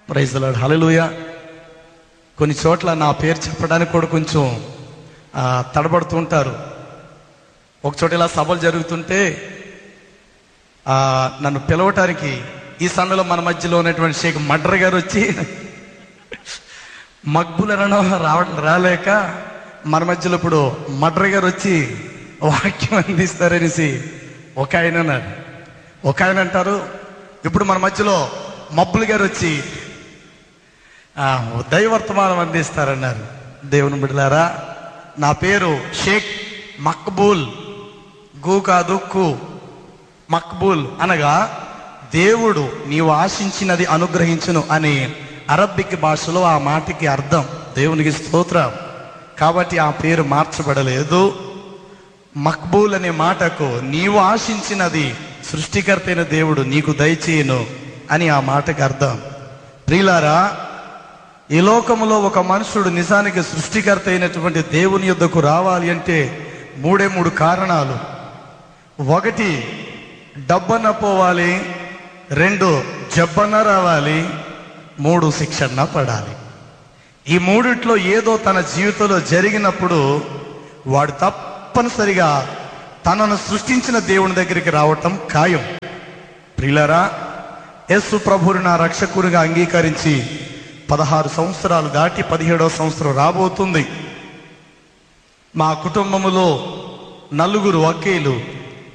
praise lord హల్లెలూయ కొన్ని చోట్ల నా పేరు చెప్పడానికి కూడా కొంచెం ఆ, తడబడుతూ ఉంటారు ఒక చోట ఇలా సభలు జరుగుతుంటే ఆ, నన్ను పిలవటానికి ఈ సందులో మన మధ్యలో ఉన్నటువంటి షేక్ మడ్ర గారు వచ్చి మక్బులను రావ రాలేక మన మధ్యలో ఇప్పుడు మడ్ర గారు వచ్చి వాక్యం అందిస్తారనేసి ఒక ఆయన అన్నారు ఒక ఆయన అంటారు ఇప్పుడు మన మధ్యలో మబ్బులు గారు వచ్చి ఆ, దైవర్తమానం అందిస్తారన్నారు దేవుని బిడ్డలారా నా పేరు షేక్ మక్బూల్ గు కాదు కు మక్బూల్ అనగా దేవుడు నీవు ఆశించినది అనుగ్రహించును అని అరబ్బిక్ భాషలో ఆ మాటకి అర్థం దేవునికి స్తోత్రం కాబట్టి ఆ పేరు మార్చబడలేదు మక్బూల్ అనే మాటకు నీవు ఆశించినది సృష్టికర్త అయిన దేవుడు నీకు దయచేయను అని ఆ మాటకి అర్థం ప్రియులారా ఈ లోకములో ఒక మనుషుడు నిజానికి సృష్టికర్త అయినటువంటి దేవుని యొద్దకు రావాలి అంటే మూడే మూడు కారణాలు ఒకటి డబ్బన్న పోవాలి రెండు జబ్బన్న రావాలి మూడు శిక్షణ పడాలి ఈ మూడిట్లో ఏదో తన జీవితంలో జరిగినప్పుడు వాడు తప్పనిసరిగా తనను సృష్టించిన దేవుని దగ్గరికి రావటం ఖాయం ప్రియులరా యేసు ప్రభుని నా రక్షకునిగా అంగీకరించి పదహారు సంవత్సరాలు దాటి పదిహేడవ సంవత్సరం రాబోతుంది మా కుటుంబములో నలుగురు వకీలు